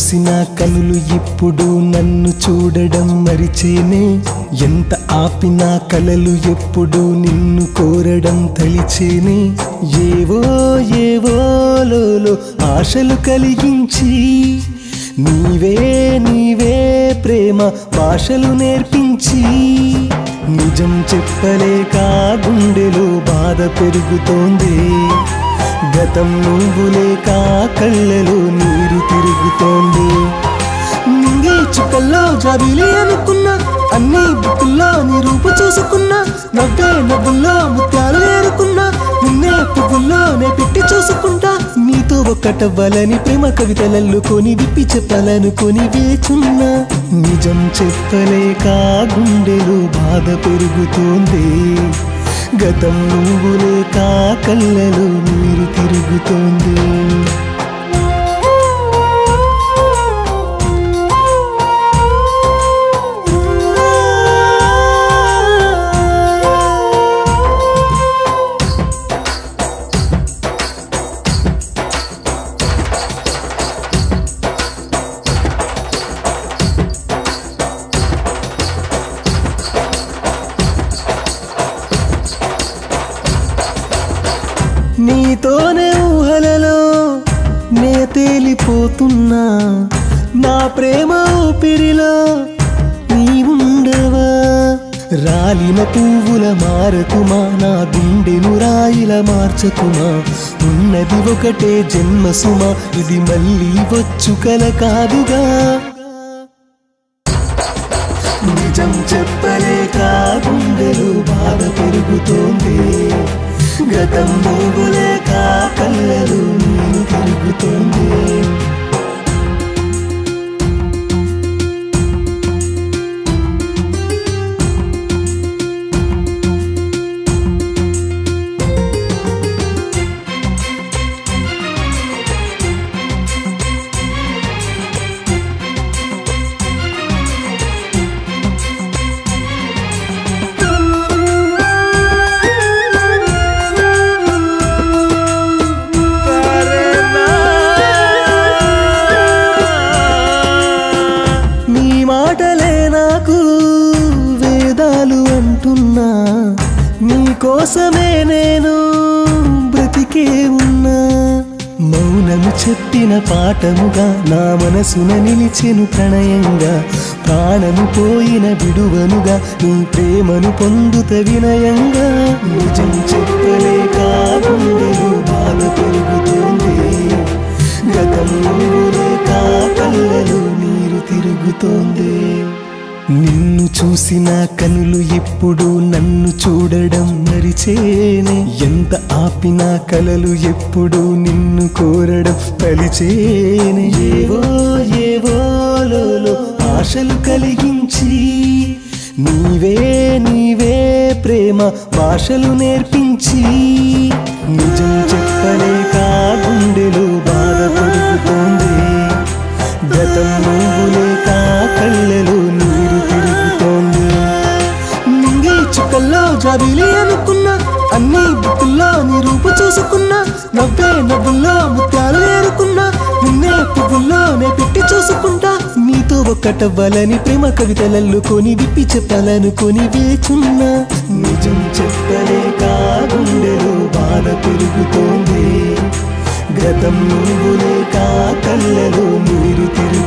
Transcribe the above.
చూసిన కనులు ఇప్పుడు నన్ను చూడడం మరిచేనే ఎంత ఆపినా కలలు ఎప్పుడు నిన్ను కోరడం తలిచేనే ఏవో ఏవో లోలో ఆశలు కలిగించి నీవే నీవే ప్రేమ భాషలు నేర్పించి నిజం చెప్పలేక గుండెలో బాధ పెరుగుతోంది గతం నువ్వు లేక కళ్ళలో నీరు తిరుగుతోంది నింగే చుక్కల్లో జాబిలి అనుకున్నా అన్ని బుక్కుల్లో నీ రూపు చూసుకున్నా నవ్వే నవ్వుల్లో ముత్యాలు ఏరుకున్నా నిన్నే పువ్వుల్లో నే పెట్టి చూసుకుంటా నీతో ఒక్కటవ్వాలని ప్రేమ కవితలల్లుకొని విప్పి చెప్పాలనుకొని వేచున్నా నిజం చెప్పలేక గుండెలో బాధ పెరుగుతోంది గతం నువ్వు లేక కళ్ళలో నీరు తిరుగుతోంది నీతోనే ఊహలలో నే తేలిపోతున్నా నా ప్రేమ ఊపిరిలో నీ ఉండవా రాలిన పువ్వుల మారకుమా నా గుండెను రాయిల మార్చకుమా ఉన్నది ఒకటే జన్మ సుమ ఇది మళ్ళీ వచ్చు కల కాదుగా నిజం చెప్పలేక గుండెలు బాధ పెరుగుతోంది గతం నువ్వులేక కళ్ళలు నీరు తిరుగుతోంది నీ మాటలే నాకు వేదాలు అంటున్నా నీ కోసమే నేను బ్రతికే ఉన్నా మౌనము చెప్పిన పాఠముగా నా మనసున నిలిచెను ప్రణయంగా ప్రాణము పోయిన విడువనుగా నీ ప్రేమను పొందుత వినయంగా నిజం చెప్పలేక గుండెలు బాధ పెరుగుతోంది గతం నువ్వు లేక కళ్ళలో నీరు తిరుగుతోంది నిన్ను చూసిన కనులు ఎప్పుడు నన్ను చూడడం మరిచేనే ఎంత ఆపినా కలలు ఎప్పుడు నిన్ను కోరడం తలిచేనే ఏవో ఏవో లోలో ఆశలు కలిగించి నీవే నీవే ప్రేమ భాషలు నేర్పించి నిజం చెప్పలేక గుండెలో బాధ పెరుగుతోంది గతం నువ్వు లేక కళ్ళలో నీరు తిరుగుతోంది నింగే చుక్కల్లో జాబిలి అనుకున్నా అన్ని బుక్కుల్లో నీ రూపు చూసుకున్నా నవ్వే నవ్వుల్లో ముత్యాలు ఏరుకున్నా నిన్నే పువ్వుల్లో నే పెట్టి చూసుకుంటా నీతో ఒక్కటవ్వాలని ప్రేమ కవితలల్లుకొని విప్పి చెప్పాలనుకొని వేచున్నా నిజం చెప్పలేక గుండెలో బాధ పెరుగుతోంది గతం నువ్వు లేక కళ్ళలో నీరు తిరుగు